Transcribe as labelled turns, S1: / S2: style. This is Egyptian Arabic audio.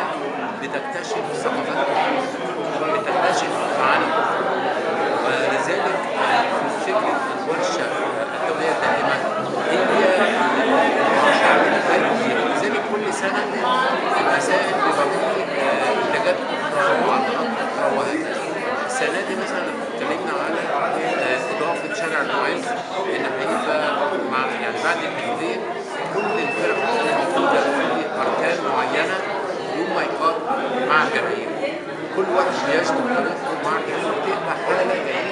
S1: بتكتشف ثقافات بتكتشف معاني ولذلك فكره الورشه الدوليه دائما هي تعمل فرق كبير لذلك كل سنه المسائل بيبقى فيه آه، منتجات اخرى وعطاءات اخرى وهكذا السنه دي مثلا اتكلمنا على آه، اضافه شارع المعز ان هيبقى مع يعني بعد التجديد كل الفرق الموجوده في اركان معينه يوم ما يقام مع الجماهير كل واحد بيشتغل طريقته مع الجماهير بتبقى حاله جيده